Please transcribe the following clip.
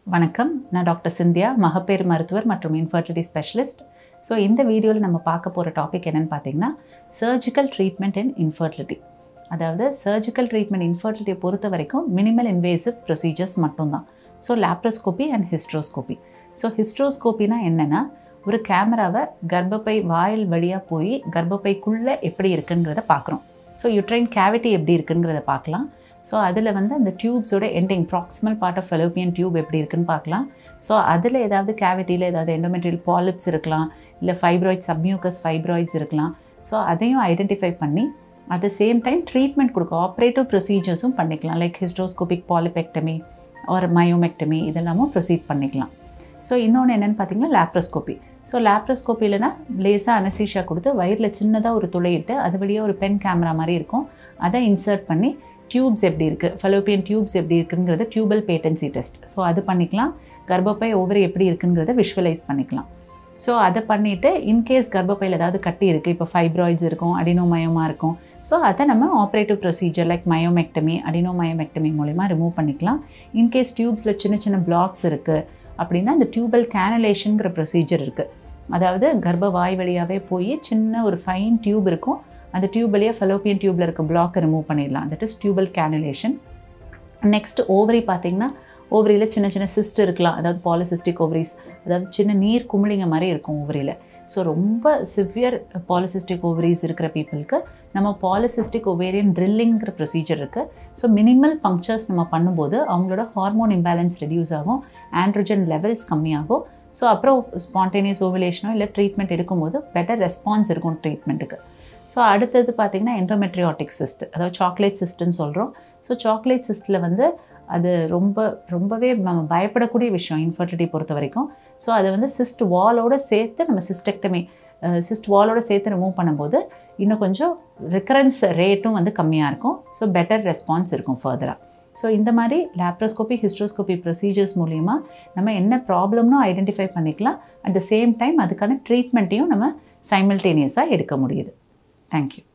வணக்கம் நான் டாக்டர் சிந்தியா மகப்பேறு மருத்துவர் மற்றும் இன்ஃபர்டிலிட்டி ஸ்பெஷலிஸ்ட் ஸோ இந்த வீடியோவில் நம்ம பார்க்க போகிற டாபிக் என்னென்னு பார்த்தீங்கன்னா சர்ஜிக்கல் ட்ரீட்மெண்ட் இன் இன்ஃபர்டிலிட்டி அதாவது சர்ஜிக்கல் ட்ரீட்மெண்ட் இன்ஃபர்டிலிட்டியை பொறுத்த வரைக்கும் மினிமல் இன்வேசிவ் ப்ரொசீஜர்ஸ் மட்டும்தான் so laparoscopy and hysteroscopy so ஹிஸ்ட்ரோஸ்கோப்பினா என்னென்னா ஒரு கேமராவை கர்ப்பப்பை வாயில் வழியாக போய் கர்ப்பப்பைக்குள்ளே எப்படி இருக்குங்கிறத பார்க்குறோம் ஸோ யுட்ரைன் கேவிட்டி எப்படி இருக்குங்கிறத பார்க்கலாம் ஸோ அதில் வந்து அந்த டியூப்ஸோட ending proximal part of fallopian tube எப்படி இருக்குன்னு பார்க்கலாம் ஸோ அதில் ஏதாவது கேவிட்டியில் ஏதாவது எண்டோமெட்ரியல் பாலிப்ஸ் இருக்கலாம் இல்லை ஃபைப்ராய்ட் சப்மியூக்கஸ் ஃபைப்ராய்ட்ஸ் இருக்கலாம் ஸோ அதையும் ஐடென்டிஃபை பண்ணி at the same time treatment கொடுக்க ஆப்ரேட்டிவ் ப்ரொசீஜர்ஸும் பண்ணிக்கலாம் லைக் ஹிஸ்ட்ரோஸ்கோபிக் பாலிபெக்டமி ஒரு மயோமெக்டமி இதெல்லாமும் ப்ரொசீட் பண்ணிக்கலாம் ஸோ இன்னொன்று என்னென்னு பார்த்தீங்கன்னா லேப்ரோஸ்கோபி ஸோ லேப்ரோஸ்கோப்பிலனா லேசாக அனசீஷா கொடுத்து வயிறில் சின்னதாக ஒரு துளையிட்டு அது வழியாக ஒரு பென் கேமரா மாதிரி இருக்கும் அதை இன்சர்ட் பண்ணி டியூப்ஸ் எப்படி இருக்குது ஃபெலோப்பியன் டியூப்ஸ் எப்படி இருக்குங்கிறது டியூபல் பேட்டன்சி டெஸ்ட் ஸோ அது பண்ணிக்கலாம் கர்ப்பப்பை ஓவரி எப்படி இருக்குங்கிறத விஷுவலைஸ் பண்ணிக்கலாம் ஸோ அதை பண்ணிவிட்டு இன்கேஸ் கர்ப்பப்பையில் ஏதாவது கட்டி இருக்குது இப்போ ஃபைப்ராய்ட்ஸ் இருக்கும் அடினோமயோமா இருக்கும் ஸோ அதை நம்ம operative procedure like myomectomy adenomyomectomy மூலிமா ரிமூவ் பண்ணிக்கலாம் இன்கேஸ் டியூப்ஸில் சின்ன சின்ன பிளாக்ஸ் இருக்குது அப்படின்னா இந்த டியூபல் கேனலேஷனுங்கிற ப்ரொசீஜர் இருக்குது அதாவது கர்ப்ப வாய் வழியாகவே போய் சின்ன ஒரு ஃபைன் டியூப் இருக்கும் அந்த டியூப் வழியாக ஃபெலோப்பியன் டியூப்பில் இருக்க பிளாக்கை ரிமூவ் பண்ணிடலாம் that is tubal cannulation next ovary பார்த்திங்கன்னா ஓவரியில் சின்ன சின்ன சிஸ்ட் இருக்கலாம் அதாவது பாலிசிஸ்டிக் ஓவரிஸ் அதாவது சின்ன நீர் குமிழிங்க மாதிரி இருக்கும் ஓவரியில் ஸோ ரொம்ப சிவியர் பாலிசிஸ்டிக் ஓவரிஸ் இருக்கிற பீப்புளுக்கு நம்ம பாலிசிஸ்டிக் ஒவேரியன் ட்ரில்லிங்கிற ப்ரொசீஜர் இருக்குது ஸோ மினிமல் பங்க்சர்ஸ் நம்ம பண்ணும்போது அவங்களோட ஹார்மோன் இம்பேலன்ஸ் ரெடியூஸ் ஆகும் ஆண்ட்ரோஜன் லெவல்ஸ் கம்மியாகும் ஸோ அப்புறம் ஸ்பான்டேனியஸ் ஓவலேஷனோ இல்லை ட்ரீட்மெண்ட் எடுக்கும்போது பெட்டர் ரெஸ்பான்ஸ் இருக்கும் ட்ரீட்மெண்ட்டுக்கு ஸோ அடுத்தது பார்த்திங்கன்னா என்டோமெட்ரியாட்டிக் சிஸ்ட் அதாவது சாக்லேட் சிஸ்ட்டுன்னு சொல்கிறோம் ஸோ சாக்லேட் சிஸ்ட்டில் வந்து அது ரொம்ப ரொம்பவே நம்ம பயப்படக்கூடிய விஷயம் இன்ஃபர்டிலிட்டி பொறுத்த வரைக்கும் ஸோ அதை வந்து சிஸ்ட் வாலோடு சேர்த்து நம்ம சிஸ்டெக்டமி சிஸ்ட் வாலோட சேர்த்து ரிமூவ் பண்ணும்போது இன்னும் கொஞ்சம் ரிக்கரன்ஸ் ரேட்டும் வந்து கம்மியாக இருக்கும் ஸோ பெட்டர் ரெஸ்பான்ஸ் இருக்கும் ஃபர்தராக ஸோ இந்த மாதிரி லேப்ரோஸ்கோபி ஹிஸ்ட்ரோஸ்கோபி ப்ரொசீஜர்ஸ் மூலிமா நம்ம என்ன ப்ராப்ளம்னு ஐடென்டிஃபை பண்ணிக்கலாம் அட் த சேம் டைம் அதுக்கான ட்ரீட்மெண்ட்டையும் நம்ம சைமல்டேனியஸாக எடுக்க முடியுது தேங்க்யூ